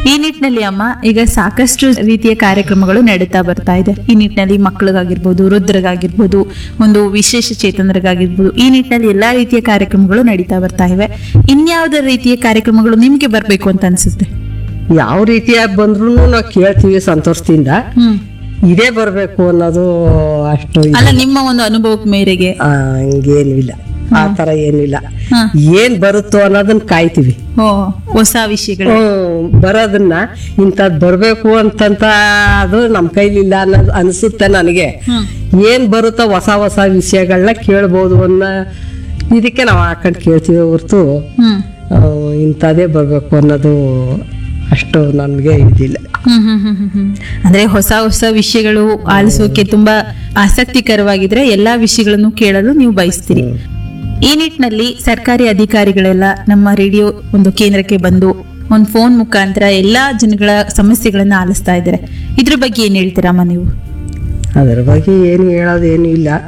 ಈ ನಿಟ್ಟಿನಲ್ಲಿ ಅಮ್ಮ ಈಗ ಸಾಕಷ್ಟು ರೀತಿಯ ಕಾರ್ಯಕ್ರಮಗಳು ನಡೀತಾ ಬರ್ತಾ ಇದೆ ಈ ನಿಟ್ಟಿನಲ್ಲಿ ಮಕ್ಕಳಿಗಾಗಿರ್ಬೋದು ವೃದ್ಧರಿಗಾಗಿರ್ಬೋದು ಒಂದು ವಿಶೇಷ ಚೇತನರಿಗಾಗಿರ್ಬೋದು ಈ ನಿಟ್ಟಿನಲ್ಲಿ ಎಲ್ಲಾ ರೀತಿಯ ಕಾರ್ಯಕ್ರಮಗಳು ನಡೀತಾ ಬರ್ತಾ ಇವೆ ಇನ್ಯಾವುದೇ ರೀತಿಯ ಕಾರ್ಯಕ್ರಮಗಳು ನಿಮ್ಗೆ ಬರ್ಬೇಕು ಅಂತ ಅನ್ಸುತ್ತೆ ಯಾವ ರೀತಿಯಾಗಿ ಬಂದ್ರು ನಾವು ಕೇಳ್ತೀವಿ ಸಂತೋಷದಿಂದ ಹ್ಮ್ ಇದೇ ಬರ್ಬೇಕು ಅನ್ನೋದು ಅಷ್ಟು ಇದು. ಅಲ್ಲ ನಿಮ್ಮ ಒಂದು ಅನುಭವದ ಮೇರೆಗೆ ಆ, ಹಂಗೇನು ಇಲ್ಲ ಆ ತರ ಏನಿಲ್ಲ ಹಾ. ಏನ್ ಬರುತ್ತೋ ಅನ್ನೋದನ್ನ ಕಾಯ್ತೀವಿ ಓ ಹೊಸ ವಿಷಯಗಳು ಹ್ಮ್, ಬರೋದನ್ನ ಇಂಥದ್ ಬರ್ಬೇಕು ಅಂತಂತ ಅದು ನಮ್ ಕೈಲಿಲ್ಲ ಅನ್ನೋದು ಅನ್ಸುತ್ತೆ ನನಗೆ ಹ್ಮ್ ಏನ್ ಬರುತ್ತೋ ಹೊಸ ಹೊಸ ವಿಷಯಗಳನ್ನ ಕೇಳ್ಬೋದು ಅನ್ನೋ ಇದಕ್ಕೆ ನಾವು ಹಾಕೊಂಡು ಕೇಳ್ತೀವಿ ಹೊರ್ತು ಹ್ಮ್ ಆ, ಇಂಥದ್ದೇ ಬರ್ಬೇಕು ಅನ್ನೋದು ಅಷ್ಟು ನನ್ಗೆ ಇದಿಲ್ಲ ಹ್ಮ್ ಹ್ಮ್ ಹ್ಮ್ ಹ್ಮ್ ಹ್ಮ್. ಅಂದ್ರೆ ಹೊಸ ಹೊಸ ವಿಷಯಗಳು ಆಲಿಸೋಕೆ ತುಂಬಾ ಆಸಕ್ತಿಕರವಾಗಿದ್ರೆ ಎಲ್ಲಾ ವಿಷಯಗಳನ್ನು ಕೇಳಲು ನೀವು ಬಯಸ್ತೀರಿ ಈ ನಿಟ್ಟಿನಲ್ಲಿ ಸರ್ಕಾರಿ ಅಧಿಕಾರಿಗಳೆಲ್ಲ ನಮ್ಮ ರೇಡಿಯೋ ಒಂದು ಕೇಂದ್ರಕ್ಕೆ ಬಂದು ಒಂದು ಫೋನ್ ಮುಖಾಂತರ ಎಲ್ಲಾ ಜನಗಳ ಸಮಸ್ಯೆಗಳನ್ನ ಆಲಿಸ್ತಾ ಇದ್ದಾರೆ ಇದ್ರ ಬಗ್ಗೆ ಏನ್ ಹೇಳ್ತೀರಮ್ಮ ನೀವು ಅದ್ರ ಬಗ್ಗೆ ಏನು ಹೇಳೋದೇನು ಇಲ್ಲ